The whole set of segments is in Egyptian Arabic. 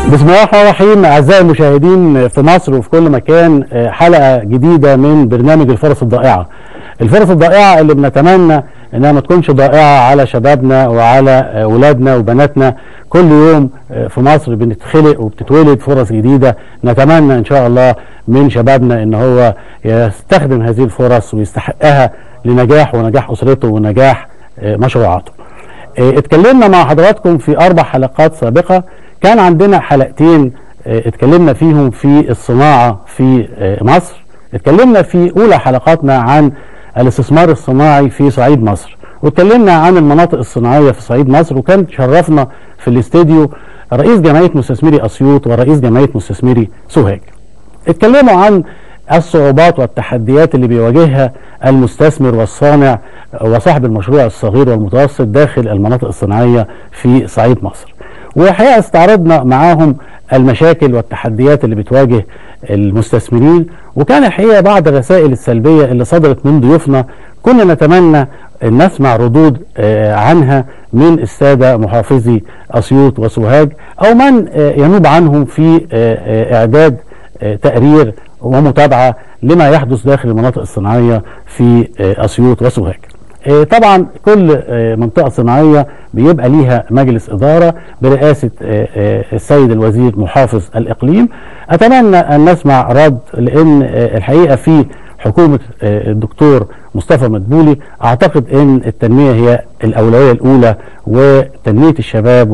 بسم الله الرحمن الرحيم اعزائي المشاهدين في مصر وفي كل مكان آه، حلقه جديده من برنامج الفرص الضائعه. الفرص الضائعه اللي بنتمنى انها ما تكونش ضائعه على شبابنا وعلى آه، اولادنا وبناتنا كل يوم آه، في مصر بنتخلق وبتتولد فرص جديده نتمنى ان شاء الله من شبابنا ان هو يستخدم هذه الفرص ويستحقها لنجاح ونجاح اسرته ونجاح آه، مشروعاته. آه، اتكلمنا مع حضراتكم في اربع حلقات سابقه كان عندنا حلقتين آه، اتكلمنا فيهم في الصناعه في آه، مصر اتكلمنا في اولى حلقاتنا عن الاستثمار الصناعي في صعيد مصر واتكلمنا عن المناطق الصناعيه في صعيد مصر وكان شرفنا في الاستديو رئيس جمعيه مستثمري اسيوط ورئيس جمعيه مستثمري سوهاج اتكلموا عن الصعوبات والتحديات اللي بيواجهها المستثمر والصانع وصاحب المشروع الصغير والمتوسط داخل المناطق الصناعيه في صعيد مصر. والحقيقه استعرضنا معاهم المشاكل والتحديات اللي بتواجه المستثمرين وكان الحقيقه بعض الرسائل السلبيه اللي صدرت من ضيوفنا كنا نتمنى ان نسمع ردود آه، عنها من الساده محافظي اسيوط وسوهاج او من آه، ينوب عنهم في آه، آه، اعداد آه، تقرير ومتابعه لما يحدث داخل المناطق الصناعيه في آه، اسيوط وسوهاج. آه، طبعا كل آه، منطقه صناعيه بيبقى ليها مجلس اداره برئاسه آه، آه، السيد الوزير محافظ الاقليم. اتمنى ان نسمع رد لان آه، الحقيقه في حكومه آه، الدكتور مصطفى مدبولي اعتقد ان التنميه هي الاولويه الاولى وتنميه الشباب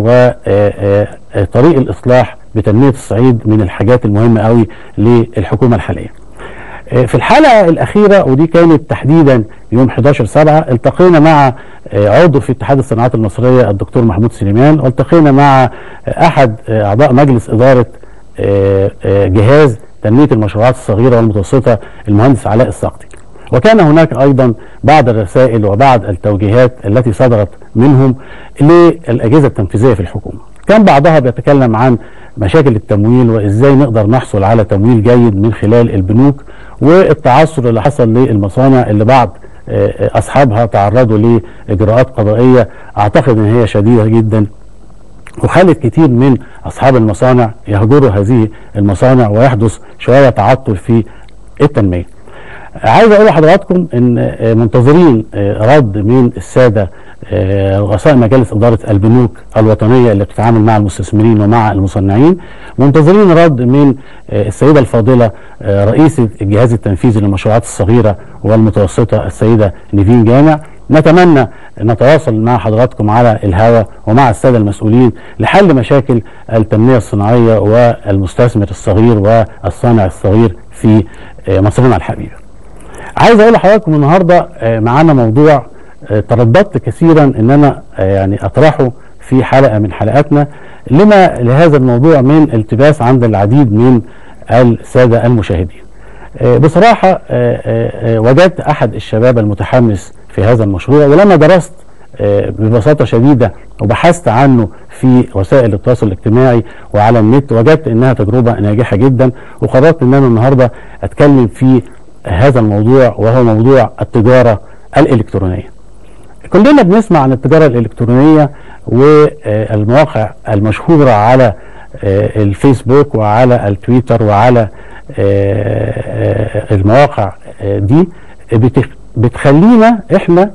وطريق الاصلاح بتنميه الصعيد من الحاجات المهمه قوي للحكومه الحاليه. آه، في الحلقه الاخيره ودي كانت تحديدا يوم 11 7 التقينا مع آه، عضو في اتحاد الصناعات المصريه الدكتور محمود سليمان والتقينا مع آه، احد آه، اعضاء مجلس اداره آه، آه، جهاز تنميه المشروعات الصغيره والمتوسطه المهندس علاء السقطي. وكان هناك ايضا بعض الرسائل وبعض التوجيهات التي صدرت منهم للاجهزه التنفيذيه في الحكومه. كان بعضها بيتكلم عن مشاكل التمويل وازاي نقدر نحصل على تمويل جيد من خلال البنوك والتعثر اللي حصل للمصانع اللي بعض آه، آه، اصحابها تعرضوا لاجراءات قضائيه اعتقد ان هي شديده جدا وخلت كتير من اصحاب المصانع يهجروا هذه المصانع ويحدث شويه تعطل في التنميه. عايز اقول لحضراتكم ان آه، منتظرين آه، رد من الساده آه، رؤساء مجالس اداره البنوك الوطنيه اللي بتتعامل مع المستثمرين ومع المصنعين منتظرين رد من آه، السيده الفاضله آه، رئيسه الجهاز التنفيذي للمشروعات الصغيره والمتوسطه السيده نيفين جامع نتمنى نتواصل مع حضراتكم على الهواء ومع الساده المسؤولين لحل مشاكل التنميه الصناعيه والمستثمر الصغير والصانع الصغير في آه، مصرنا الحبيبه. عايز اقول لحضراتكم النهارده آه، معانا موضوع آه، ترددت كثيرا ان انا آه، يعني اطرحه في حلقه من حلقاتنا لما لهذا الموضوع من التباس عند العديد من الساده المشاهدين. آه، بصراحه آه، آه، آه، وجدت احد الشباب المتحمس في هذا المشروع ولما درست آه، ببساطه شديده وبحثت عنه في وسائل التواصل الاجتماعي وعلى النت وجدت انها تجربه ناجحه جدا وقررت ان انا النهارده اتكلم في هذا الموضوع وهو موضوع التجاره الالكترونيه. كلنا بنسمع عن التجاره الالكترونيه والمواقع المشهوره على آه، الفيسبوك وعلى التويتر وعلى آه، آه، المواقع آه، دي بتخ- بتخلينا احنا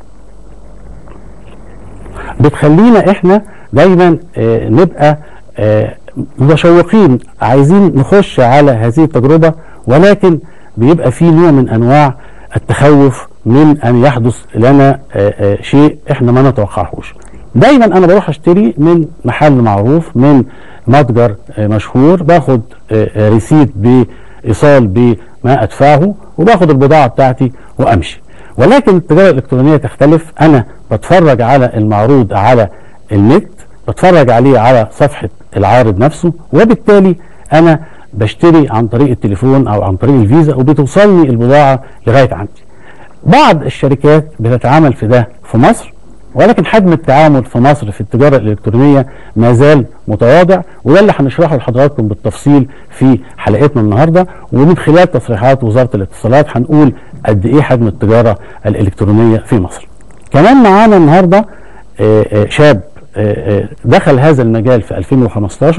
بتخلينا احنا دايما آه، نبقى آه، متشوقين عايزين نخش على هذه التجربة ولكن بيبقى في نوع من انواع التخوف من ان يحدث لنا آه، آه، شيء احنا ما نتوقعهوش دايما انا بروح اشتري من محل معروف من متجر آه، مشهور باخد آه، آه، ريسيت بايصال بما ادفعه وباخد البضاعة بتاعتي وامشي ولكن التجاره الالكترونيه تختلف انا بتفرج على المعروض على النت بتفرج عليه على صفحه العارض نفسه وبالتالي انا بشتري عن طريق التليفون او عن طريق الفيزا وبتوصلني البضاعه لغايه عندي. بعض الشركات بتتعامل في ده في مصر ولكن حجم التعامل في مصر في التجاره الالكترونيه ما زال متواضع وده اللي هنشرحه لحضراتكم بالتفصيل في حلقتنا النهارده ومن خلال تصريحات وزاره الاتصالات هنقول قد ايه حجم التجاره الالكترونيه في مصر. كمان معانا النهارده آه، آه، شاب آه، آه، دخل هذا المجال في 2015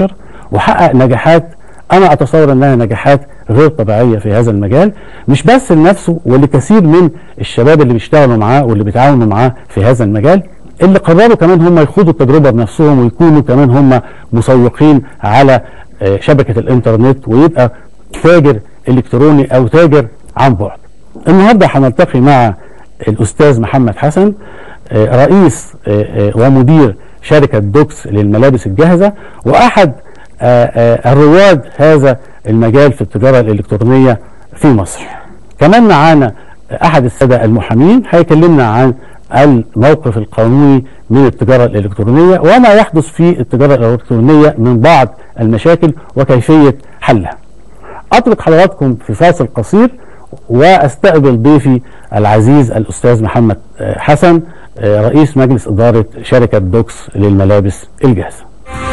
وحقق نجاحات انا اتصور انها نجاحات غير طبيعيه في هذا المجال مش بس لنفسه ولكثير من الشباب اللي بيشتغلوا معاه واللي بيتعاونوا معاه في هذا المجال اللي قرروا كمان هم يخوضوا التجربه بنفسهم ويكونوا كمان هم مسوقين على آه، شبكه الانترنت ويبقى تاجر الكتروني او تاجر عن بعد. النهارده هنلتقي مع الاستاذ محمد حسن آه، رئيس آه، آه، ومدير شركه دوكس للملابس الجاهزه واحد آه، آه، الرواد هذا المجال في التجاره الالكترونيه في مصر. كمان معانا احد الساده المحامين هيكلمنا عن الموقف القانوني من التجاره الالكترونيه وما يحدث في التجاره الالكترونيه من بعض المشاكل وكيفيه حلها. اترك حضراتكم في فاصل قصير واستقبل ضيفي العزيز الاستاذ محمد آه، حسن آه، رئيس مجلس اداره شركه دوكس للملابس الجاهزه.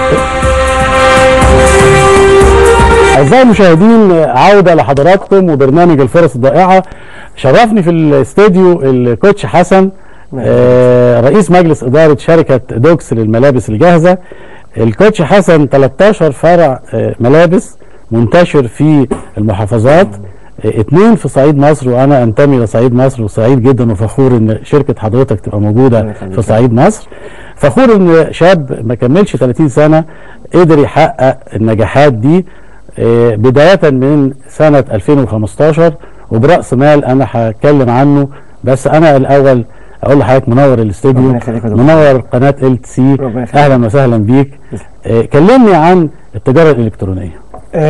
أعزائي المشاهدين عودة لحضراتكم وبرنامج الفرص الضائعة شرفني في الاستوديو الكوتش حسن آه، رئيس مجلس إدارة شركة دوكس للملابس الجاهزة الكوتش حسن 13 فرع آه، ملابس منتشر في المحافظات آه، اتنين في صعيد مصر وانا انتمي لصعيد مصر وسعيد جدا وفخور ان شركه حضرتك تبقى موجوده في صعيد مصر فخور ان شاب ما كملش 30 سنه قدر يحقق النجاحات دي آه، بدايه من سنه 2015 وبراس مال انا هتكلم عنه بس انا الاول اقول لحضرتك منور الاستوديو ربنا يخليك يا دكتور. منور قناه ال سي ربنا يخليك. اهلا وسهلا بيك آه، كلمني عن التجاره الالكترونيه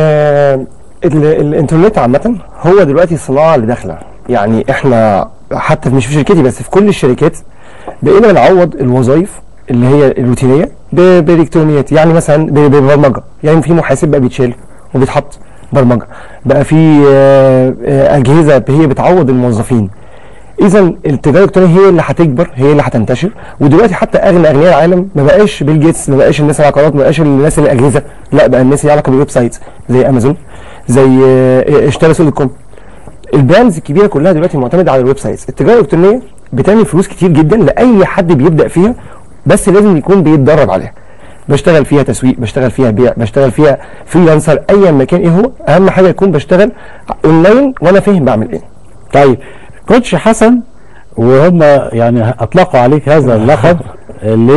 آه ال- الانترنت عامة هو دلوقتي الصناعة اللي داخلة يعني احنا حتى مش في شركتي بس في كل الشركات بقينا بنعوض الوظائف اللي هي الروتينية ب- بالالكترونيات يعني مثلا ب- ببرمجة يعني في محاسب بقى بيتشال وبيتحط برمجة بقى في آه، آه، أجهزة هي بتعوض الموظفين اذا التجاره الالكترونيه هي اللي هتكبر هي اللي هتنتشر ودلوقتي حتى اغنى اغنياء العالم ما بقاش بيل جيتس ما بقاش الناس اللي على قنوات ما بقاش الناس اللي اجهزه لا بقى الناس اللي علاقه بالويب سايت زي امازون زي آه، اشترى سوق كوم البراندز الكبيره كلها دلوقتي معتمده على الويب سايتس التجاره الالكترونيه بتعمل فلوس كتير جدا لاي حد بيبدا فيها بس لازم يكون بيتدرب عليها بشتغل فيها تسويق بشتغل فيها بيع بشتغل فيها فريلانسر ايا مكان ايه هو اهم حاجه يكون بشتغل اونلاين وانا فاهم بعمل ايه طيب كوتش حسن وهم يعني اطلقوا عليك هذا اللقب ل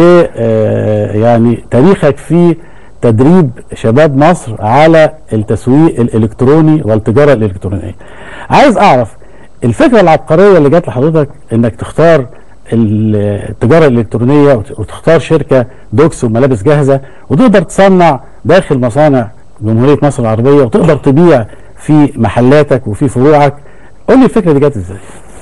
آه، يعني تاريخك في تدريب شباب مصر على التسويق الالكتروني والتجاره الالكترونيه. عايز اعرف الفكره العبقريه اللي جت لحضرتك انك تختار ال- التجاره الالكترونيه وت- وتختار شركه دوكس وملابس جاهزه وتقدر تصنع داخل مصانع جمهوريه مصر العربيه وتقدر تبيع في محلاتك وفي فروعك. قول لي الفكره دي جت ازاي؟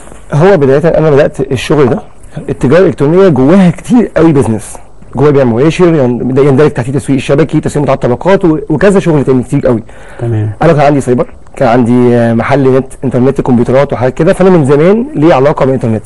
هو بدايه انا بدات الشغل ده التجاره الالكترونيه جواها كتير قوي بزنس جواها بيع مباشر ين- ده يندرج تحتيه تسويق الشبكي تسويق متعدد الطبقات و- وكذا شغل تاني كتير قوي تمام انا كان عندي سايبر كان عندي آه، محل نت انترنت كمبيوترات وحاجات كده فانا من زمان ليه علاقه بالانترنت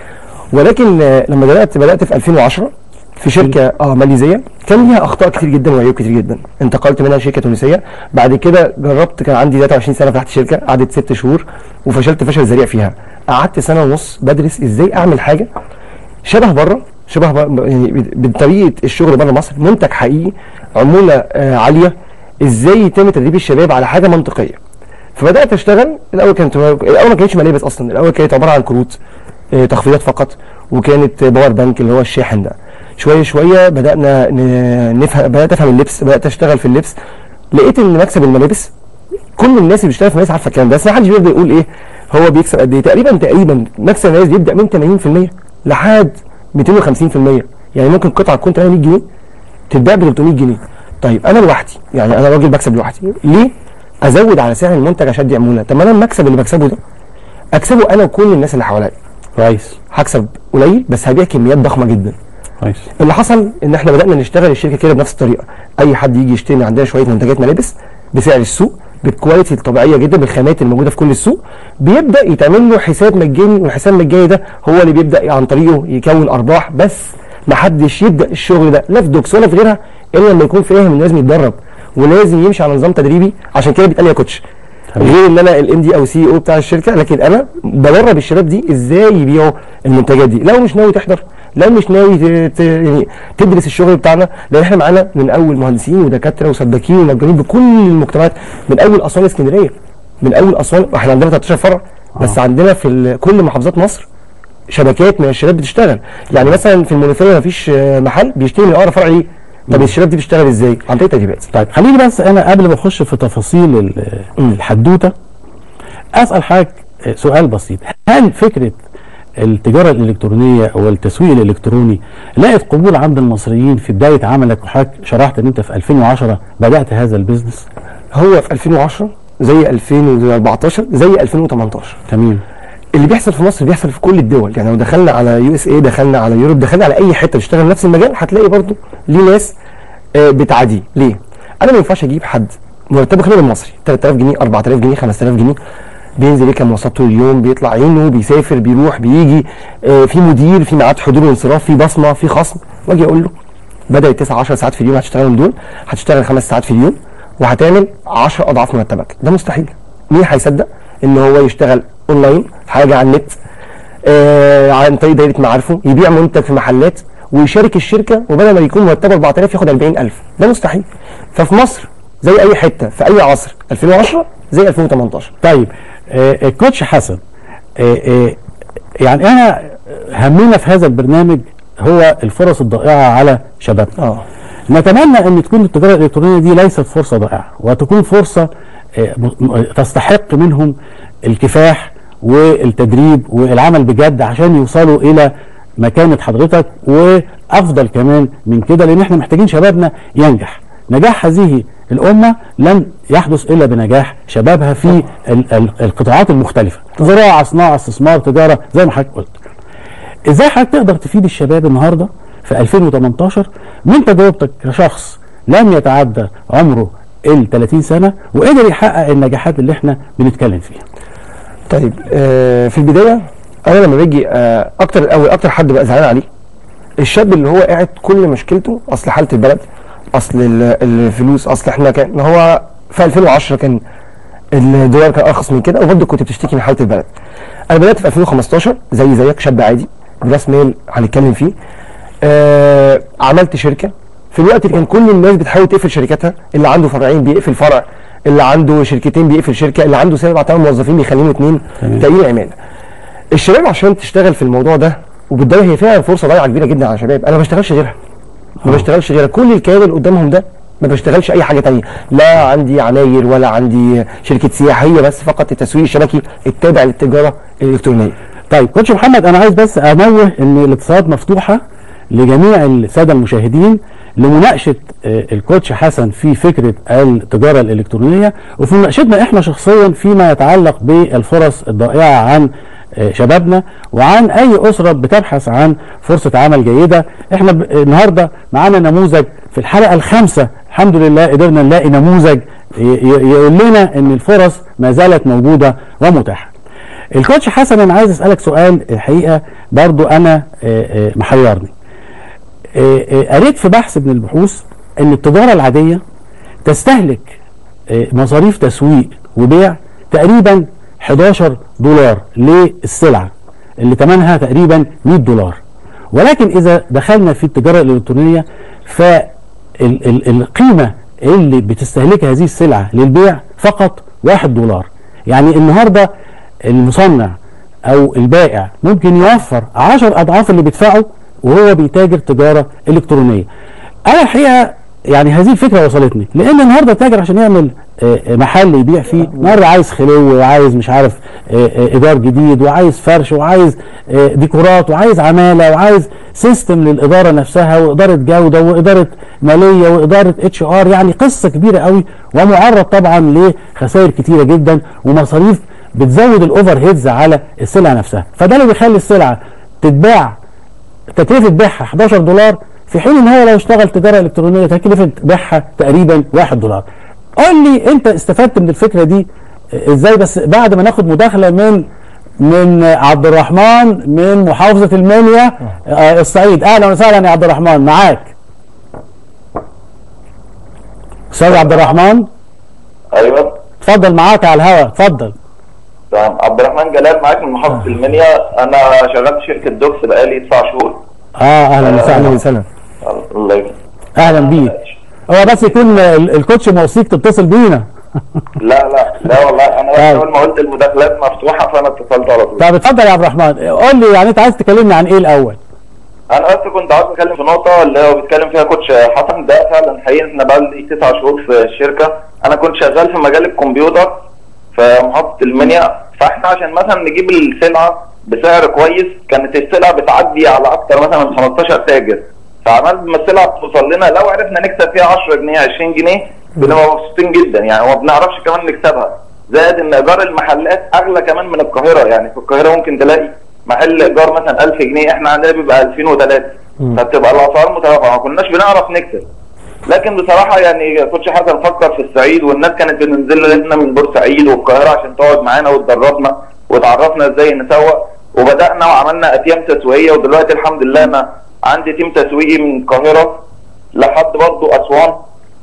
ولكن آه، لما بدات بدات في 2010 في شركه اه ماليزيه كان ليها اخطاء كتير جدا وعيوب كتير جدا انتقلت منها شركه تونسيه بعد كده جربت كان عندي 23 سنه فتحت شركه قعدت ست شهور وفشلت فشل ذريع فيها قعدت سنه ونص بدرس ازاي اعمل حاجه شبه بره شبه بره يعني بطريقه الشغل بره مصر منتج حقيقي عموله آه عاليه ازاي يتم تدريب الشباب على حاجه منطقيه فبدات اشتغل الاول كانت الاول ما كانتش ملابس اصلا الاول كانت عباره عن كروت آه، تخفيضات فقط وكانت باور بانك اللي هو الشاحن ده شويه شويه بدانا ن- نفهم بدات افهم اللبس بدات اشتغل في اللبس لقيت ان مكسب الملابس كل الناس اللي بتشتغل في الملابس عارفه الكلام ده بس ما حدش بيقدر يقول ايه هو بيكسب قد ايه تقريبا تقريبا مكسب الملابس بيبدا من 80% لحد 250% يعني ممكن قطعه تكون 800 جنيه تتباع ب 300 جنيه طيب انا لوحدي يعني انا راجل بكسب لوحدي ليه ازود على سعر المنتج عشان ادي عموله طب ما انا المكسب اللي بكسبه ده اكسبه انا وكل الناس اللي حواليا كويس هكسب قليل بس هبيع كميات ضخمه جدا كويس اللي حصل ان احنا بدانا نشتغل الشركه كده بنفس الطريقه اي حد يجي يشتري من عندنا شويه منتجات ملابس بسعر السوق بالكواليتي الطبيعيه جدا بالخامات الموجوده في كل السوق بيبدا يتعمل له حساب مجاني والحساب المجاني ده هو اللي بيبدا عن طريقه يكون ارباح بس ما حدش يبدا الشغل ده لا في دوكس ولا في غيرها الا لما يكون فاهم انه لازم يتدرب ولازم يمشي على نظام تدريبي عشان كده بيتقال يا كوتش تمام. غير ان انا الام دي او سي او بتاع الشركه لكن انا بدرب الشباب دي ازاي يبيعوا المنتجات دي لو مش ناوي تحضر لو مش ناوي ت- ت- يعني تدرس الشغل بتاعنا لان احنا معانا من اول مهندسين ودكاتره وسباكين ومجانين بكل المجتمعات من اول اسوان اسكندريه من اول اسوان احنا عندنا 13 فرع بس عندنا في ال- كل محافظات مصر شبكات من الشباب بتشتغل يعني مثلا في المنوفيه مفيش آه، محل بيشتري من اقرب فرع ليه طب الشباب دي بتشتغل ازاي عن طريق تدريبات طيب خليني بس انا قبل ما اخش في تفاصيل ال- مم. الحدوته اسال حضرتك سؤال بسيط هل فكره التجاره الالكترونيه والتسويق الالكتروني لقت قبول عند المصريين في بدايه عملك وحضرتك شرحت ان انت في 2010 بدات هذا البيزنس هو في 2010 زي 2014 زي 2018 تمام اللي بيحصل في مصر بيحصل في كل الدول يعني لو دخلنا على يو اس اي دخلنا على يوروب دخلنا على اي حته تشتغل نفس المجال هتلاقي برضو ليه ناس آه، بتعاديه ليه انا ما ينفعش اجيب حد مرتبه خلال المصري 3000 جنيه 4000 جنيه 5000 جنيه بينزل يركب مواصلات طول اليوم بيطلع عينه بيسافر بيروح بيجي آه، في مدير في ميعاد حضور وانصراف في بصمه في خصم واجي اقول له بدل 9 10 ساعات في اليوم هتشتغلهم دول هتشتغل خمس ساعات في اليوم وهتعمل 10 اضعاف مرتبك ده مستحيل مين هيصدق ان هو يشتغل اونلاين حاجه على النت آه عن طريق دايره معارفه يبيع منتج في محلات ويشارك الشركه وبدل ما يكون مرتبه 4000 ياخد 40000 ده مستحيل ففي مصر زي اي حته في اي عصر 2010 زي 2018 طيب آه، الكوتش حسن آه، آه، يعني انا همنا في هذا البرنامج هو الفرص الضائعه على شبابنا اه نتمنى ان تكون التجاره الالكترونيه دي ليست فرصه ضائعه وتكون فرصه آه، م- م- تستحق منهم الكفاح والتدريب والعمل بجد عشان يوصلوا الى مكانه حضرتك وافضل كمان من كده لان احنا محتاجين شبابنا ينجح نجاح هذه الامه لن يحدث الا بنجاح شبابها في ال- ال- القطاعات المختلفه زراعه صناعه استثمار تجاره زي ما حضرتك قلت ازاي حضرتك تقدر تفيد الشباب النهارده في 2018 من تجربتك كشخص لم يتعدى عمره ال 30 سنه وقدر يحقق النجاحات اللي احنا بنتكلم فيها. طيب آه في البدايه انا لما باجي آه اكتر او اكتر حد بقى زعلان عليه الشاب اللي هو قاعد كل مشكلته اصل حاله البلد اصل ال- الفلوس اصل احنا كان هو في 2010 كان الدولار كان ارخص من كده وبرضه كنت بتشتكي من حاله البلد انا بدات في 2015 زي زيك شاب عادي براس مال هنتكلم فيه آه عملت شركه في الوقت اللي كان كل الناس بتحاول تقفل شركاتها اللي عنده فرعين بيقفل فرع اللي عنده شركتين بيقفل شركه اللي عنده سبع ثمان موظفين بيخليهم اثنين تقليل عماله الشباب عشان تشتغل في الموضوع ده وبالدواء هي فيها فرصه ضايعه كبيره جدا على الشباب انا ما بشتغلش غيرها ما بشتغلش غيرها كل الكيان اللي قدامهم ده ما بشتغلش اي حاجه تانية لا عندي عماير ولا عندي شركه سياحيه بس فقط التسويق الشبكي التابع للتجاره الالكترونيه طيب كوتش محمد انا عايز بس انوه ان الاتصالات مفتوحه لجميع الساده المشاهدين لمناقشه آه، الكوتش حسن في فكره التجاره الالكترونيه وفي مناقشتنا احنا شخصيا فيما يتعلق بالفرص الضائعه عن آه، شبابنا وعن اي اسره بتبحث عن فرصه عمل جيده احنا ب- النهارده معانا نموذج في الحلقه الخامسه الحمد لله قدرنا نلاقي نموذج ي- ي- يقول لنا ان الفرص ما زالت موجوده ومتاحه الكوتش حسن انا عايز اسالك سؤال الحقيقه برضو انا آه، آه، محيرني آه، آه، قريت في بحث من البحوث ان التجاره العاديه تستهلك آه، مصاريف تسويق وبيع تقريبا 11 دولار للسلعه اللي ثمنها تقريبا 100 دولار ولكن اذا دخلنا في التجاره الالكترونيه فالقيمه اللي بتستهلكها هذه السلعه للبيع فقط 1 دولار يعني النهارده المصنع او البائع ممكن يوفر 10 اضعاف اللي بيدفعه وهو بيتاجر تجاره الكترونيه انا الحقيقه يعني هذه الفكره وصلتني لان النهارده التاجر عشان يعمل آه، آه، محل يبيع فيه النهارده عايز خلو وعايز مش عارف آه، آه، ايجار جديد وعايز فرش وعايز آه، ديكورات وعايز عماله وعايز سيستم للاداره نفسها واداره جوده واداره ماليه واداره اتش ار يعني قصه كبيره قوي ومعرض طبعا لخسائر كتيره جدا ومصاريف بتزود الاوفر هيدز على السلعه نفسها فده اللي بيخلي السلعه تتباع تكلفه بيعها 11 دولار في حين ان هو لو اشتغل تجاره الكترونيه تكلفه بيعها تقريبا 1 دولار. قول لي انت استفدت من الفكره دي ازاي بس بعد ما ناخد مداخله من من عبد الرحمن من محافظه المنيا آه، الصعيد اهلا وسهلا يا عبد الرحمن معاك. استاذ عبد الرحمن ايوه اتفضل معاك على الهواء اتفضل. تمام عبد الرحمن جلال معاك من محافظه المنيا انا شغال في شركه دوكس بقالي تسع شهور اه اهلا اهلا وسهلا وسهلا الله يبارك. اهلا بيك هو بس يكون ال- الكوتش موصيك تتصل بينا لا لا لا والله انا طيب. اول ما قلت المداخلات مفتوحه فانا اتصلت على طول طب اتفضل يا عبد الرحمن قول لي يعني انت عايز تكلمني عن ايه الاول انا بس كنت عاوز اتكلم في نقطه اللي هو بيتكلم فيها كوتش حسن ده فعلا حقيقي احنا بقالي تسع شهور في الشركه انا كنت شغال في مجال الكمبيوتر في محافظه المنيا فاحنا عشان مثلا نجيب السلعه بسعر كويس كانت السلعه بتعدي على اكتر مثلا من 15 تاجر فعمال ما السلعه بتوصل لنا لو عرفنا نكسب فيها 10 جنيه 20 جنيه بنبقى مبسوطين جدا يعني وما بنعرفش كمان نكسبها زائد ان ايجار المحلات اغلى كمان من القاهره يعني في القاهره ممكن تلاقي محل ايجار مثلا 1000 جنيه احنا عندنا بيبقى 2003 فبتبقى الاسعار مترافعه ما كناش بنعرف نكسب لكن بصراحه يعني كوتش حسن فكر في الصعيد والناس كانت بتنزل لنا من بورسعيد والقاهره عشان تقعد معانا وتدربنا وتعرفنا ازاي نسوق وبدانا وعملنا اتيام تسويقيه ودلوقتي الحمد لله انا عندي تيم تسويقي من القاهره لحد برضه اسوان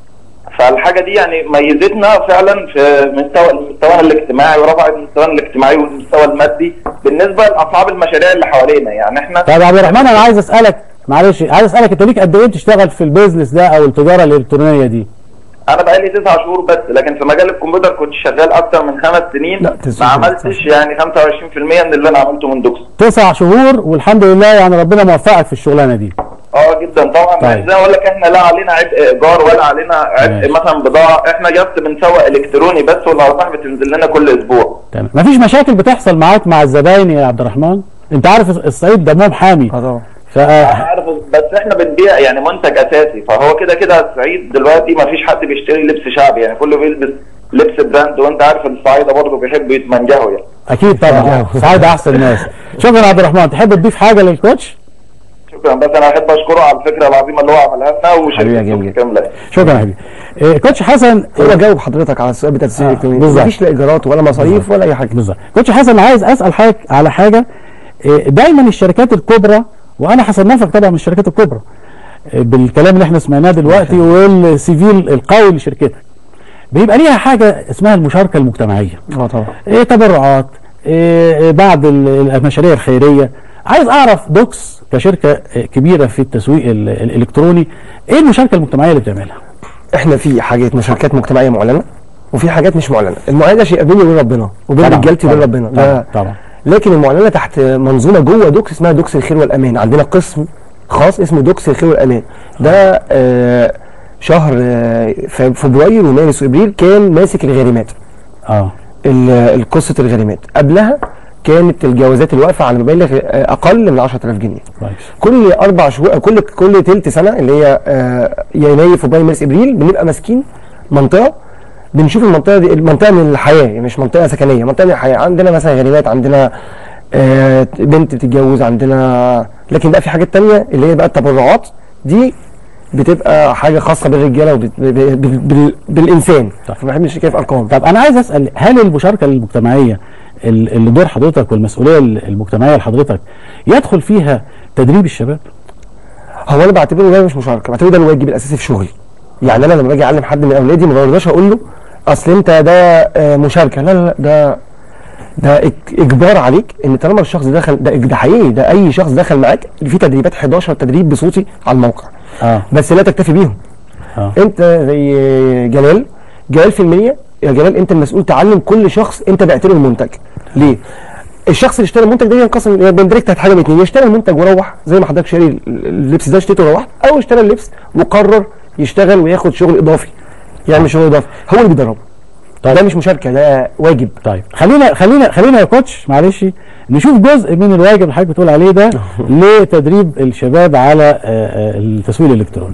فالحاجه دي يعني ميزتنا فعلا في مستوى مستوانا الاجتماعي ورفعت مستوانا الاجتماعي والمستوى المادي بالنسبه لاصحاب المشاريع اللي حوالينا يعني احنا طب يا عبد الرحمن انا عايز اسالك معلش عايز اسالك انت ليك قد ايه بتشتغل في البيزنس ده او التجاره الالكترونيه دي انا بقالي تسع شهور بس لكن في مجال الكمبيوتر كنت شغال اكتر من خمس سنين لا، ما تسع شهور، عملتش يعني 25% من اللي انا عملته من دوكس تسع شهور والحمد لله يعني ربنا موفقك في الشغلانه دي اه جدا طبعا طيب. مش زي ما اقول لك احنا لا علينا عبء ايجار ولا علينا عبء ماشي. مثلا بضاعه احنا جبت بنسوق الكتروني بس والارباح بتنزل لنا كل اسبوع تمام مفيش مشاكل بتحصل معاك مع الزباين يا عبد الرحمن انت عارف الصعيد دمهم حامي اه طبعا ف عارف بس احنا بنبيع يعني منتج اساسي فهو كده كده الصعيد دلوقتي ما فيش حد بيشتري لبس شعبي يعني كله بيلبس لبس براند وانت عارف الصعايده برضه بيحبوا يتمنجهوا يعني اكيد طبعا سعيد احسن ناس شكرا يا عبد الرحمن تحب تضيف حاجه للكوتش شكرا بس انا احب اشكره على الفكره العظيمه اللي هو عملها لنا حبيبي يا وشركه جميل. دوكس كامله شكرا يا حبيبي إيه، كوتش حسن هو جاوب حضرتك على السؤال بتاع التسويق آه، الالكتروني بالظبط. مفيش لا ايجارات ولا مصاريف ولا اي حاجه بالظبط كوتش حسن عايز اسال حضرتك على حاجه إيه، دايما الشركات الكبرى وانا هصنفك طبعا من الشركات الكبرى إيه، بالكلام اللي احنا سمعناه دلوقتي والسي في القوي لشركتك بيبقى ليها حاجه اسمها المشاركه المجتمعيه اه طبعا إيه تبرعات إيه إيه بعض ال- المشاريع الخيريه عايز اعرف دوكس كشركه إيه، كبيره في التسويق ال- الالكتروني ايه المشاركه المجتمعيه اللي بتعملها احنا في حاجات مشاركات مجتمعيه معلنه وفي حاجات مش معلنه المعلنه ده شيء بيني وبين ربنا وبين طبعاً، رجالتي وبين طبعاً، ربنا طبعا لا طبعا لكن المعلنه تحت منظومه جوه دوكس اسمها دوكس الخير والامان عندنا قسم خاص اسمه دوكس الخير والامان ده آه شهر آه ف- فبراير ومارس وابريل كان ماسك الغارمات اه ال- قصه الغارمات قبلها كانت الجوازات الواقفه على مبالغ آه، اقل من 10000 جنيه كويس كل اربع شهور كل كل تلت سنه اللي هي آه، يناير فبراير مارس ابريل بنبقى ماسكين منطقه بنشوف المنطقه دي المنطقه من الحياه يعني مش منطقه سكنيه منطقه من الحياه عندنا مثلا غريبات عندنا آه، بنت بتتجوز عندنا لكن بقى في حاجات تانية اللي هي بقى التبرعات دي بتبقى حاجه خاصه بالرجاله وبالانسان طيب. فما بحبش نتكلم في ارقام طب انا عايز اسال هل المشاركه المجتمعيه ال- اللي دور حضرتك والمسؤوليه المجتمعيه لحضرتك يدخل فيها تدريب الشباب؟ هو انا بعتبره ده مش مشاركه بعتبره ده الواجب الاساسي في شغلي يعني انا لما باجي اعلم حد من اولادي ما برضاش اقول له اصل انت ده آه، مشاركه لا لا لا ده ده إج- اجبار عليك ان طالما الشخص دخل ده ده حقيقي ده اي شخص دخل معاك في تدريبات 11 تدريب بصوتي على الموقع اه بس لا تكتفي بيهم اه انت زي جلال جلال في المنيا يا جلال انت المسؤول تعلم كل شخص انت بعت له المنتج ليه الشخص اللي اشترى المنتج ده ينقسم بندرك تحت حاجه من اتنين اشترى المنتج وروح زي ما حضرتك شاري اللبس ده اشتريته وروحت او اشترى اللبس وقرر يشتغل وياخد شغل اضافي يعمل شغل اضافي هو اللي بيدربه طيب. ده مش مشاركه ده واجب طيب خلينا خلينا خلينا يا كوتش معلش نشوف جزء من الواجب اللي حضرتك بتقول عليه ده لتدريب الشباب على آه، آه، التسويق الالكتروني.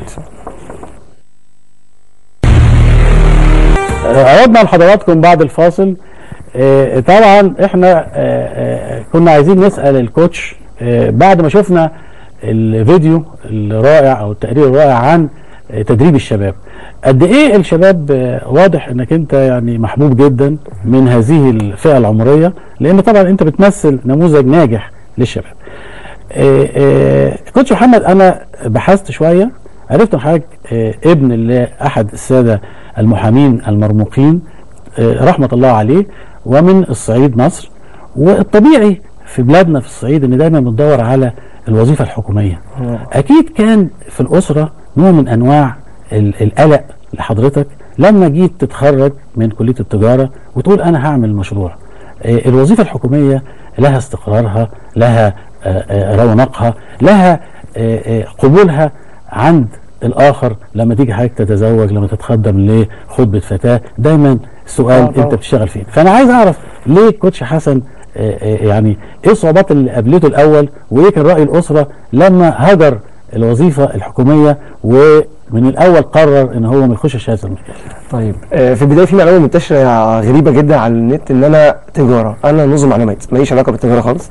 آه، عودنا لحضراتكم بعد الفاصل آه، طبعا احنا آه، آه، كنا عايزين نسال الكوتش آه، بعد ما شفنا الفيديو الرائع او التقرير الرائع عن آه، تدريب الشباب قد ايه الشباب آه، واضح انك انت يعني محبوب جدا من هذه الفئه العمريه لان طبعا انت بتمثل نموذج ناجح للشباب آه، آه، كوتش محمد انا بحثت شويه عرفت ان حضرتك آه، ابن لاحد الساده المحامين المرموقين آه، رحمه الله عليه ومن الصعيد مصر والطبيعي في بلادنا في الصعيد ان دايما بندور على الوظيفه الحكوميه اكيد كان في الاسره نوع من انواع ال- القلق لحضرتك لما جيت تتخرج من كليه التجاره وتقول انا هعمل مشروع آه، الوظيفه الحكوميه لها استقرارها لها آه، آه، رونقها لها آه، آه، قبولها عند الاخر لما تيجي حضرتك تتزوج لما تتقدم لخطبه فتاه دايما سؤال آه، طبعا. انت بتشتغل فين فانا عايز اعرف ليه كوتش حسن آه، آه، يعني ايه الصعوبات اللي قابلته الاول وايه كان راي الاسره لما هجر الوظيفه الحكوميه ومن الاول قرر ان هو ما يخشش هذا المجال طيب آه، في البدايه في معلومه منتشره غريبه جدا على النت ان انا تجاره انا نظم معلومات ماليش علاقه بالتجاره خالص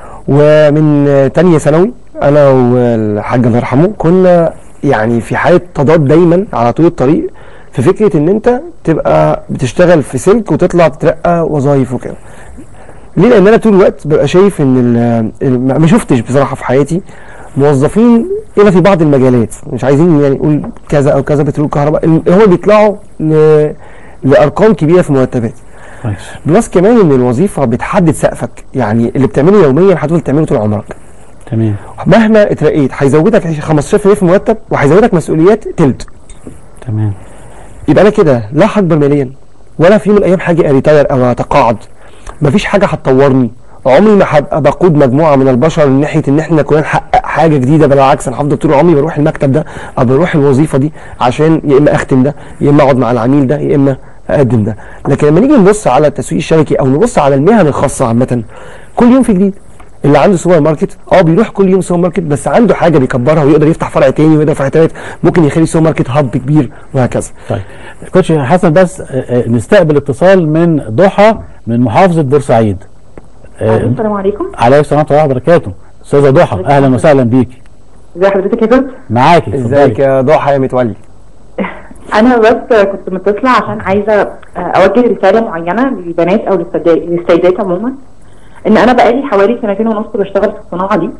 ومن آه، تانية ثانوي انا والحاج الله يرحمه كنا يعني في حاله تضاد دايما على طول الطريق في فكره ان انت تبقى بتشتغل في سلك وتطلع تترقى وظايف وكده ليه لان انا طول الوقت ببقى شايف ان ال- ال- ما شفتش بصراحه في حياتي موظفين الا في بعض المجالات مش عايزين يعني نقول كذا او كذا بترول كهرباء ال- هم بيطلعوا ل- لارقام كبيره في المرتبات كويس بلس كمان ان الوظيفه بتحدد سقفك يعني اللي بتعمله يوميا هتفضل تعمله طول عمرك تمام مهما اترقيت هيزودك 15% في مرتب وهيزودك مسؤوليات تلت تمام يبقى انا كده لا هكبر ماليا ولا في يوم من الايام حاجه اريتاير او اتقاعد مفيش حاجه هتطورني عمري ما هبقى بقود مجموعه من البشر من ناحيه ان احنا كنا نحقق حاجه جديده بالعكس انا هفضل طول عمري بروح المكتب ده او بروح الوظيفه دي عشان يا اما اختم ده يا اما اقعد مع العميل ده يا اما اقدم ده لكن لما نيجي نبص على التسويق الشبكي او نبص على المهن الخاصه عامه كل يوم في جديد اللي عنده سوبر ماركت اه بيروح كل يوم سوبر ماركت بس عنده حاجه بيكبرها ويقدر يفتح فرع تاني ويقدر يفتح تالت ممكن يخلي سوبر ماركت هاب كبير وهكذا طيب كوتش حسن بس آه، آه، نستقبل اتصال من ضحى من محافظه بورسعيد آه، السلام عليكم عليكم السلام ورحمه الله وبركاته استاذه ضحى اهلا وسهلا بيكي ازي حضرتك يا فندم معاكي ازيك اتفضلي. يا ضحى يا متولي انا بس كنت متصله عشان عايزه اوجه رساله معينه للبنات او للسيدات للسيدات عموما ان انا بقالي حوالي سنتين ونص بشتغل في الصناعه دي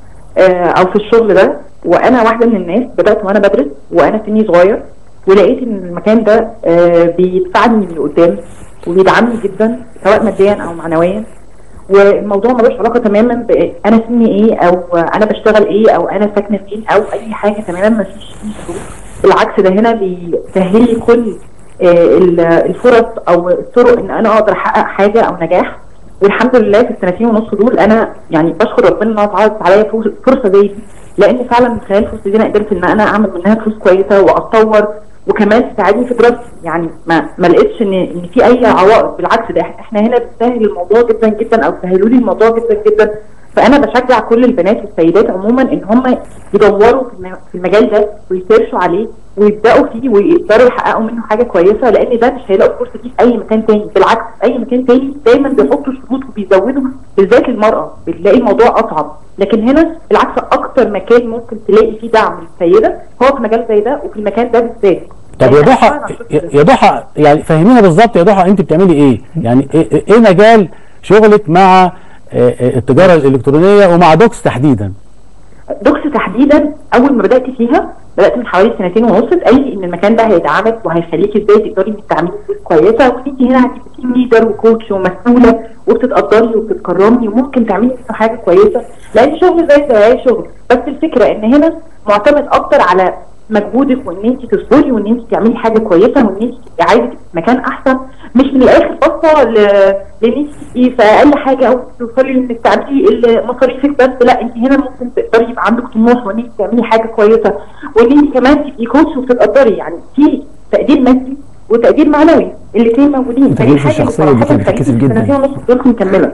آه، او في الشغل ده وانا واحده من الناس بدات وانا بدرس وانا سني صغير ولقيت ان المكان ده آه، بيدفعني لقدام وبيدعمني جدا سواء ماديا او معنويا والموضوع ملوش علاقه تماما ب انا سني ايه او انا بشتغل ايه او انا ساكنه فين او اي حاجه تماما ما فيش فيه شروط بالعكس ده هنا بيسهل لي كل آه، ال- الفرص او الطرق ان انا اقدر احقق حاجه او نجاح والحمد لله في السنتين ونص دول انا يعني بشكر ربنا انه اتعرضت عليا فرص- فرصه زي دي لان فعلا من خلال الفرصه دي انا قدرت ان انا اعمل منها فلوس كويسه واتطور وكمان تساعدني في دراستي يعني ما ما لقيتش ان ان في اي عوائق بالعكس ده إح- احنا هنا بنسهل الموضوع جدا جدا او سهلوا لي الموضوع جدا جدا فانا بشجع كل البنات والسيدات عموما ان هم يدوروا في الم- في المجال ده ويسيرشوا عليه ويبداوا فيه ويقدروا يحققوا منه حاجه كويسه لان ده مش هيلاقوا الفرصه دي في اي مكان تاني بالعكس في اي مكان تاني دايما بيحطوا شروط وبيزودوا بالذات للمراه بتلاقي الموضوع اصعب لكن هنا بالعكس اكتر مكان ممكن تلاقي فيه دعم للسيده هو في مجال زي ده وفي المكان ده بالذات طب يا لأن ضحى أنا شفت يا- يا ضحى يعني فهمينا بالظبط يا ضحى انت بتعملي ايه؟ يعني ايه, إيه- إيه مجال شغلك مع آه، آه، التجاره الالكترونيه ومع دوكس تحديدا؟ دوكس تحديدا اول ما بدات فيها بدات من حوالي سنتين ونص قال لي ان المكان ده هيدعمك وهيخليك ازاي تقدري انك تعملي فلوس كويسه وانت هنا هتبقي تيم ليدر وكوتش ومسؤوله وبتتقدري وبتتكرمي وممكن تعملي منه حاجه كويسه لان شغل زي زي اي شغل بس الفكره ان هنا معتمد اكتر على مجهودك وان انت تصبري وان انت تعملي حاجه كويسه وان انت تبقي عايزه تبقي في مكان احسن مش من الاخر باصه ل- لان انت تبقي في اقل حاجه او توصلي لانك تعملي ال- مصاريفك بس لا انت هنا ممكن تقدري يبقى عندك طموح وان انت تعملي حاجه كويسه وان انت كمان تبقي كوتش وبتتقدري يعني في تقدير مادي وتقدير معنوي الاثنين موجودين وتغيير فدي في حاجة الشخصية دي بصراحة كانت بتتكسب خلتني جدا. سنتين ونص دول مكمله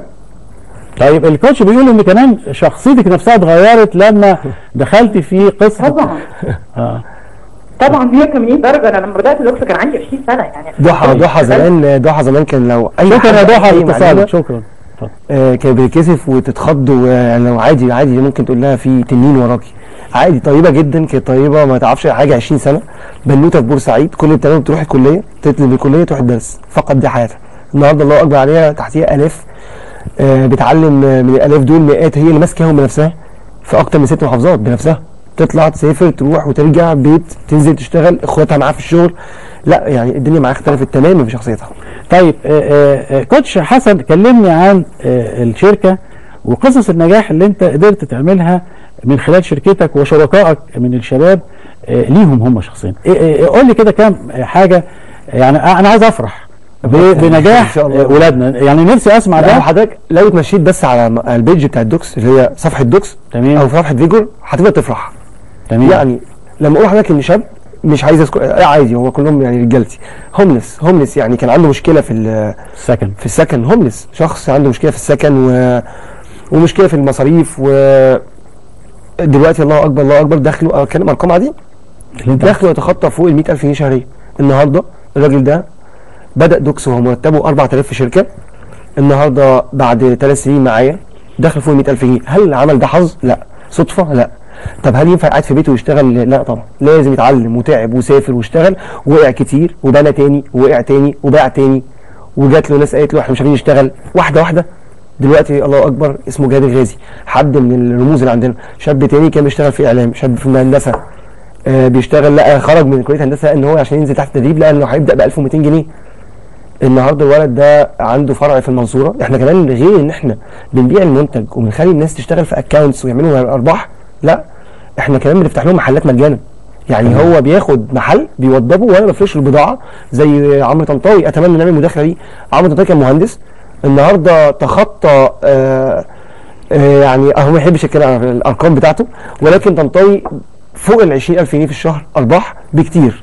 طيب الكوتش بيقول ان كمان شخصيتك نفسها اتغيرت لما دخلت في قصه طبعا آه. طبعا 180 درجه انا لما بدات اللوكس كان عندي 20 سنه يعني ضحى ضحى زمان ضحى زمان كان لو اي شكرا يا حد ضحى أي لاتصالك معلومة، شكرا اتفضل. آه، كان بيتكسف وتتخض ويعني لو عادي عادي ممكن تقول لها في تنين وراكي عادي طيبه جدا كانت طيبه ما تعرفش حاجه 20 سنه بنوته في بورسعيد كل اللي بتعمله بتروح الكليه تطلب الكليه تروح الدرس فقط دي حياتها النهارده الله اكبر عليها تحتيها الاف آه، بتعلم آه، من الالاف دول مئات هي اللي ماسكاهم بنفسها في اكتر من ست محافظات بنفسها تطلع تسافر تروح وترجع بيت تنزل تشتغل اخواتها معاها في الشغل لا يعني الدنيا معاها اختلفت تماما في شخصيتها طيب آه، آه، آه، كوتش حسن كلمني عن آه، الشركه وقصص النجاح اللي انت قدرت تعملها من خلال شركتك وشركائك من الشباب آه، ليهم هم شخصيا إيه- إيه- قول لي كده كام حاجه يعني انا عايز افرح ب- إن بنجاح شاء الله. آه، ولادنا يعني نفسي اسمع لو ده حضرتك لو اتمشيت بس على م- على البيج بتاع الدوكس اللي هي صفحه دوكس تمام. او صفحه فيجور هتبقى تفرح تمام يعني لما اقول لحضرتك ان شاب مش عايز اذكر آه، عادي هو كلهم يعني رجالتي هوملس هوملس يعني كان عنده مشكله في ال- السكن في السكن هوملس شخص عنده مشكله في السكن و... ومشكله في المصاريف و دلوقتي الله اكبر الله اكبر دخله اتكلم ارقام عادي اللي انت دخله يتخطى فوق ال 100000 جنيه شهريا النهارده الراجل ده بدا دوكس وهو مرتبه 4000 في شركه النهارده بعد ثلاث سنين معايا دخل فوق ال 100000 جنيه هل العمل ده حظ؟ لا صدفه؟ لا طب هل ينفع قاعد في بيته ويشتغل؟ لا طبعا لازم يتعلم وتعب وسافر واشتغل وقع كتير وبنى تاني ووقع تاني وباع تاني وجات له ناس قالت له احنا مش عارفين نشتغل واحده واحده دلوقتي الله اكبر اسمه جاد الغازي حد من الرموز اللي عندنا شاب تاني كان بيشتغل في اعلام شاب في الهندسه آه بيشتغل لقى خرج من كليه هندسه ان هو عشان ينزل تحت تدريب لقى انه هيبدا ب 1200 جنيه النهارده الولد ده عنده فرع في المنصوره احنا كمان غير ان احنا بنبيع المنتج وبنخلي الناس تشتغل في اكونتس ويعملوا ارباح لا احنا كمان بنفتح لهم محلات مجانا يعني هو بياخد محل بيوضبه وانا بفرش له البضاعه زي عمرو طنطاوي اتمنى نعمل مداخله دي عمرو طنطاوي كان مهندس النهارده تخطى آه آه يعني هو ما يحبش يتكلم عن الارقام بتاعته ولكن طنطاوي فوق ال 20000 جنيه في الشهر ارباح بكتير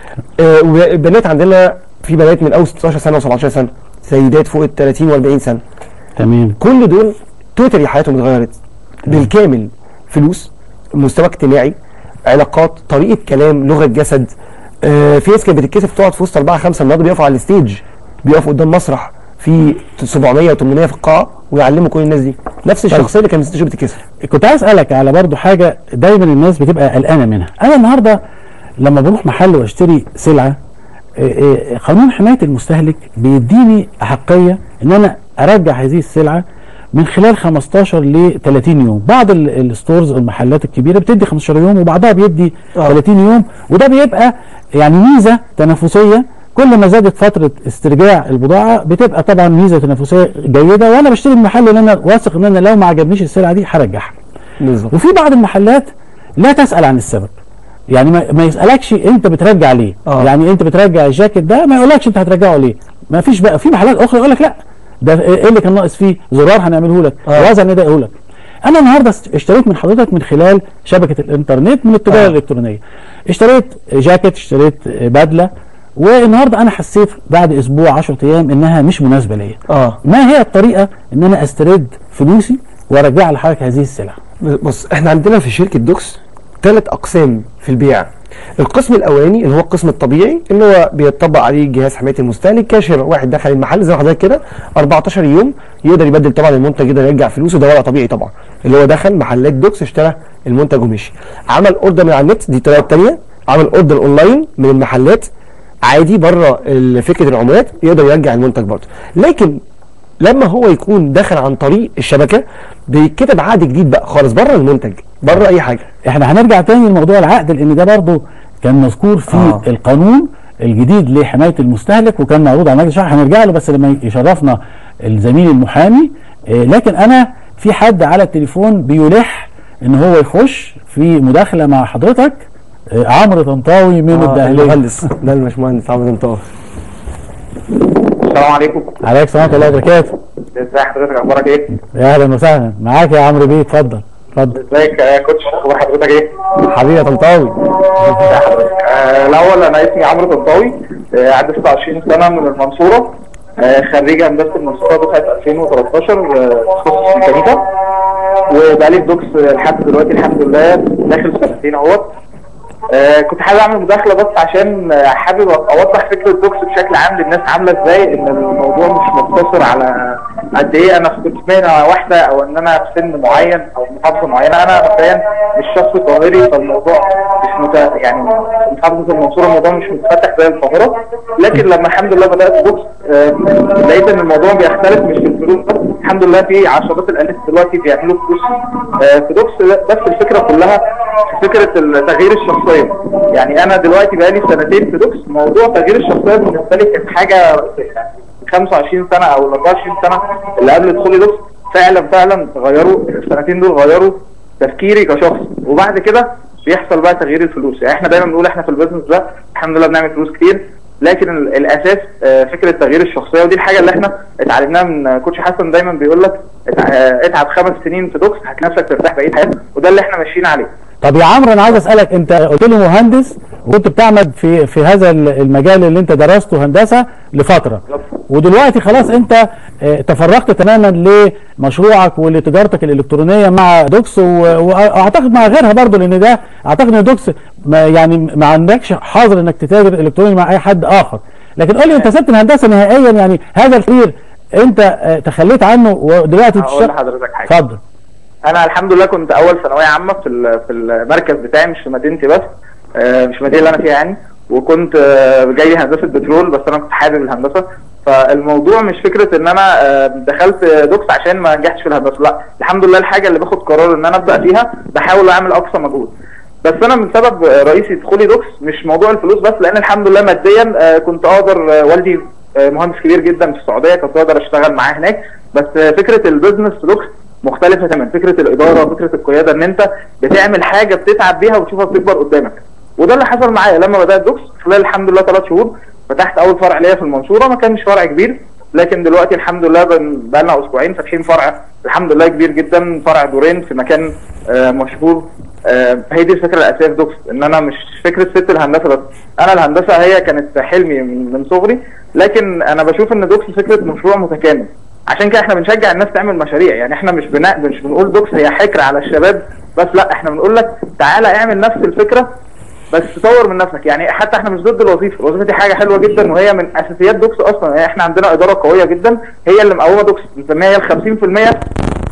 آه وبنات عندنا في بنات من اول 16 سنه و17 سنه سيدات فوق ال 30 و40 سنه تمام كل دول توتالي حياتهم اتغيرت بالكامل فلوس مستوى اجتماعي علاقات طريقه كلام لغه جسد آه في ناس كانت بتتكسف تقعد في وسط اربعه خمسه النهارده بيقفوا على الستيج بيقفوا قدام مسرح في 700 و800 في القاعه ويعلموا كل الناس دي نفس الشخصيه اللي كانت الستيج بتتكسف كنت عايز اسالك على برضو حاجه دايما الناس بتبقى قلقانه منها انا النهارده لما بروح محل واشتري سلعه آه، آه، قانون حمايه المستهلك بيديني احقيه ان انا ارجع هذه السلعه من خلال 15 ل 30 يوم بعض ال- الستورز المحلات الكبيره بتدي 15 يوم وبعضها بيدي آه. 30 يوم وده بيبقى يعني ميزه تنافسيه كل ما زادت فتره استرجاع البضاعه بتبقى طبعا ميزه تنافسيه جيده وانا بشتري من المحل اللي انا واثق ان انا لو ما عجبنيش السلعه دي هرجعها بالظبط وفي بعض المحلات لا تسال عن السبب يعني ما, ما يسالكش انت بترجع ليه آه. يعني انت بترجع الجاكيت ده ما يقولكش انت هترجعه ليه ما فيش بقى في محلات اخرى يقول لك لا ده ايه اللي كان ناقص فيه زرار هنعمله لك آه. وزن نضايقه لك انا النهارده است- اشتريت من حضرتك من خلال شبكه الانترنت من التجاره آه. الالكترونيه اشتريت جاكيت اشتريت بدله والنهارده انا حسيت بعد اسبوع 10 ايام انها مش مناسبه ليا اه ما هي الطريقه ان انا استرد فلوسي وارجع لحضرتك هذه السلعه بص احنا عندنا في شركه دوكس ثلاث اقسام في البيع القسم الاولاني اللي هو القسم الطبيعي اللي هو بيطبق عليه جهاز حمايه المستهلك كاشر واحد دخل المحل زي ما حضرتك كده 14 يوم يقدر يبدل طبعا المنتج يقدر يرجع فلوسه ده وضع طبيعي طبعا اللي هو دخل محلات دوكس اشترى المنتج ومشي عمل اوردر من على النت دي الطريقه الثانيه عمل اوردر اونلاين من المحلات عادي بره ال- فكره العمولات يقدر يرجع المنتج برضه لكن لما هو يكون دخل عن طريق الشبكه بيتكتب عقد جديد بقى خالص بره المنتج بره اي حاجه احنا هنرجع تاني لموضوع العقد لان ده برضه كان مذكور في آه. آه. القانون الجديد لحمايه المستهلك وكان معروض على مجلس الشعب هنرجع له بس لما يشرفنا الزميل المحامي آه لكن انا في حد على التليفون بيلح ان هو يخش في مداخله مع حضرتك آه عمرو طنطاوي من آه الدهليه المهندس ده الباشمهندس عمرو طنطاوي السلام عليكم عليك السلام ورحمه الله وبركاته ازي حضرتك اخبارك ايه؟ يا اهلا وسهلا معاك يا عمرو بيه اتفضل اتفضل ازيك يا كوتش اخبار حضرتك ايه؟ حبيبي يا طنطاوي ازي حضرتك؟ آه، الاول انا اسمي عمرو طنطاوي آه، عندي 26 سنه من المنصوره آه، خريج هندسه المنصوره دفعه 2013 آه، تخصص ميكانيكا وبقالي في دوكس آه، لحد دلوقتي الحمد لله داخل سنتين اهوت آه، كنت حابب اعمل مداخله بس عشان آه، حابب اوضح فكره دوكس بشكل عام للناس عامله ازاي ان الموضوع مش مقتصر على قد ايه انا كنت في مهنه واحده او ان انا في سن معين او محافظه معينه انا مبدئيا مش شخص قاهري فالموضوع مش مت... يعني في محافظه المنصوره الموضوع مش متفتح زي القاهره لكن لما الحمد لله بدات بوكس آه، لقيت ان الموضوع بيختلف مش في الفلوس بس الحمد لله في عشرات الالاف دلوقتي بيعملوا فلوس آه، في دوكس بس الفكره كلها في فكره تغيير الشخصيه يعني انا دلوقتي بقالي سنتين في دوكس موضوع تغيير الشخصيه بالنسبه لي كانت حاجه 25 سنه او ال 24 سنه اللي قبل دخولي دوكس فعلا فعلا غيروا السنتين دول غيروا تفكيري كشخص وبعد كده بيحصل بقى تغيير الفلوس يعني احنا دايما بنقول احنا في البيزنس ده الحمد لله بنعمل فلوس كتير لكن ال- الاساس آه، فكره تغيير الشخصيه ودي الحاجه اللي احنا اتعلمناها من كوتش حسن دايما بيقول لك اتع- آه، اتعب خمس سنين في دوكس هتلاقي نفسك ترتاح بقيه حياتك وده اللي احنا ماشيين عليه طب يا عمرو انا عايز اسالك انت قلت لي مهندس وكنت بتعمل في في هذا المجال اللي انت درسته هندسه لفتره ودلوقتي خلاص انت اه، تفرغت تماما لمشروعك ولتجارتك الالكترونيه مع دوكس و- واعتقد مع غيرها برضه لان ده اعتقد ان دوكس ما يعني ما عندكش حاضر انك تتاجر الكتروني مع اي حد اخر لكن قول لي انت سبت الهندسه نهائيا يعني هذا الخير انت اه، تخليت عنه ودلوقتي هقول بتشتغل لحضرتك حاجه اتفضل انا الحمد لله كنت اول ثانويه عامه في ال- في المركز بتاعي مش في مدينتي بس آه، مش المدينه اللي انا فيها يعني وكنت آه، جاي هندسه بترول بس انا كنت حابب الهندسه فالموضوع مش فكره ان انا آه، دخلت دوكس عشان ما نجحتش في الهندسه لا الحمد لله الحاجه اللي باخد قرار ان انا ابدا فيها بحاول اعمل اقصى مجهود بس انا من سبب آه، رئيسي دخولي دوكس مش موضوع الفلوس بس لان الحمد لله ماديا آه، كنت اقدر آه، والدي آه، مهندس كبير جدا في السعوديه كنت اقدر اشتغل معاه هناك بس آه، فكره البيزنس في دوكس مختلفه تماما فكره الاداره فكره القياده ان انت بتعمل حاجه بتتعب بيها وتشوفها بتكبر قدامك وده اللي حصل معايا لما بدات دوكس خلال الحمد لله ثلاث شهور فتحت اول فرع ليا في المنصوره ما كانش فرع كبير لكن دلوقتي الحمد لله بن- بقالنا اسبوعين فاتحين فرع الحمد لله كبير جدا فرع دورين في مكان آه، مشهور آه، هي دي الفكره الاساسيه في دوكس ان انا مش فكره ست الهندسه بس انا الهندسه هي كانت حلمي من من صغري لكن انا بشوف ان دوكس فكره مشروع متكامل عشان كده احنا بنشجع الناس تعمل مشاريع يعني احنا مش بنا... مش بنقول دوكس هي حكر على الشباب بس لا احنا بنقول لك تعالى اعمل نفس الفكره بس تطور من نفسك يعني حتى احنا مش ضد الوظيفه الوظيفه دي حاجه حلوه جدا وهي من اساسيات دوكس اصلا يعني احنا عندنا اداره قويه جدا هي اللي مقومه دوكس بنسميها هي ال 50%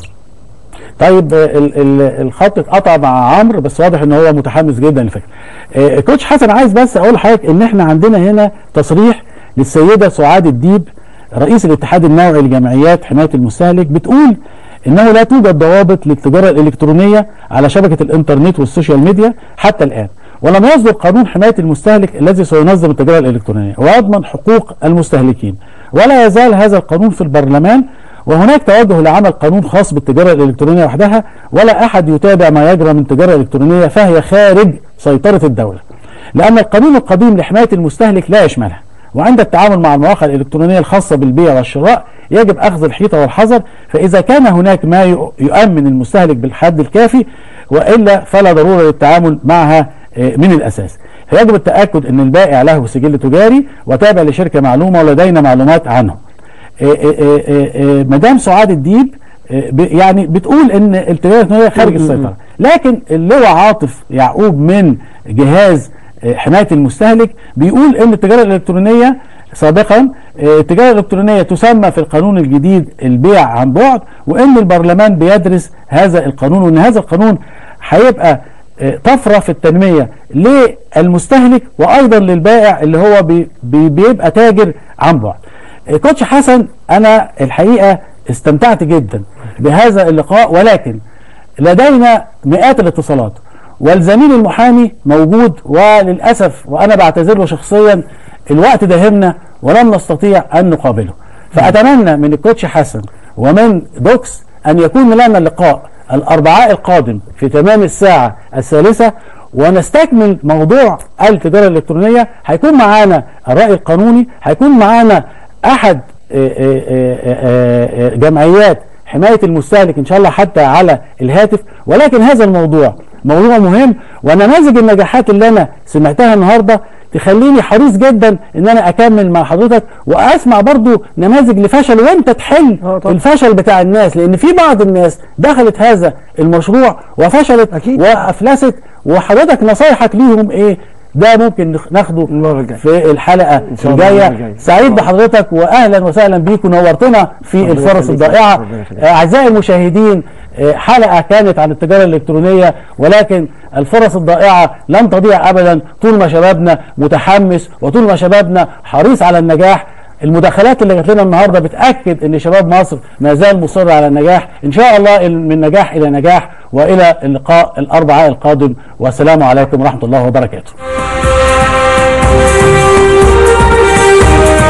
طيب آه، ال- ال- الخط اتقطع مع عمرو بس واضح ان هو متحمس جدا للفكره. آه، كوتش حسن عايز بس اقول لحضرتك ان احنا عندنا هنا تصريح للسيده سعاد الديب رئيس الاتحاد النوعي لجمعيات حمايه المستهلك بتقول انه لا توجد ضوابط للتجاره الالكترونيه على شبكه الانترنت والسوشيال ميديا حتى الان. ولم يصدر قانون حمايه المستهلك الذي سينظم التجاره الالكترونيه ويضمن حقوق المستهلكين. ولا يزال هذا القانون في البرلمان وهناك توجه لعمل قانون خاص بالتجارة الإلكترونية وحدها ولا أحد يتابع ما يجرى من تجارة إلكترونية فهي خارج سيطرة الدولة لأن القانون القديم لحماية المستهلك لا يشملها وعند التعامل مع المواقع الإلكترونية الخاصة بالبيع والشراء يجب أخذ الحيطة والحذر فإذا كان هناك ما ي- يؤمن المستهلك بالحد الكافي وإلا فلا ضرورة للتعامل معها آه، من الأساس فيجب التأكد أن البائع له سجل تجاري وتابع لشركة معلومة ولدينا معلومات عنه إيه إيه إيه إيه مدام سعاد الديب إيه ب- يعني بتقول ان التجاره الالكترونيه خارج السيطره لكن اللواء عاطف يعقوب من جهاز إيه، حمايه المستهلك بيقول ان التجاره الالكترونيه سابقا إيه، التجاره الالكترونيه تسمى في القانون الجديد البيع عن بعد وان البرلمان بيدرس هذا القانون وان هذا القانون هيبقى إيه، طفره في التنميه للمستهلك وايضا للبائع اللي هو بي بي بيبقى تاجر عن بعد كوتش حسن انا الحقيقه استمتعت جدا بهذا اللقاء ولكن لدينا مئات الاتصالات والزميل المحامي موجود وللاسف وانا بعتذر له شخصيا الوقت داهمنا ولم نستطيع ان نقابله فاتمنى من الكوتش حسن ومن دوكس ان يكون لنا اللقاء الاربعاء القادم في تمام الساعه الثالثه ونستكمل موضوع التجاره الالكترونيه هيكون معانا الراي القانوني هيكون معانا احد آه، آه، آه، آه، جمعيات حمايه المستهلك ان شاء الله حتى على الهاتف ولكن هذا الموضوع موضوع مهم ونماذج النجاحات اللي انا سمعتها النهارده تخليني حريص جدا ان انا اكمل مع حضرتك واسمع برضو نماذج لفشل وانت تحل آه طبعا. الفشل بتاع الناس لان في بعض الناس دخلت هذا المشروع وفشلت أكيد. وافلست وحضرتك نصايحك ليهم ايه ده ممكن نخ- ناخده المرة الجاية. في الحلقه شاء الله المرة الجايه الجاية. سعيد بحضرتك واهلا وسهلا بيك ونورتنا في ربنا الفرص يخليك. الضائعه ربنا يخليك. آه، اعزائي المشاهدين آه، حلقه كانت عن التجاره الالكترونيه ولكن الفرص الضائعه لن تضيع ابدا طول ما شبابنا متحمس وطول ما شبابنا حريص على النجاح المداخلات اللي جات لنا النهارده بتاكد ان شباب مصر ما زال مصر على النجاح ان شاء الله من نجاح الى نجاح والى اللقاء الاربعاء القادم والسلام عليكم ورحمه الله وبركاته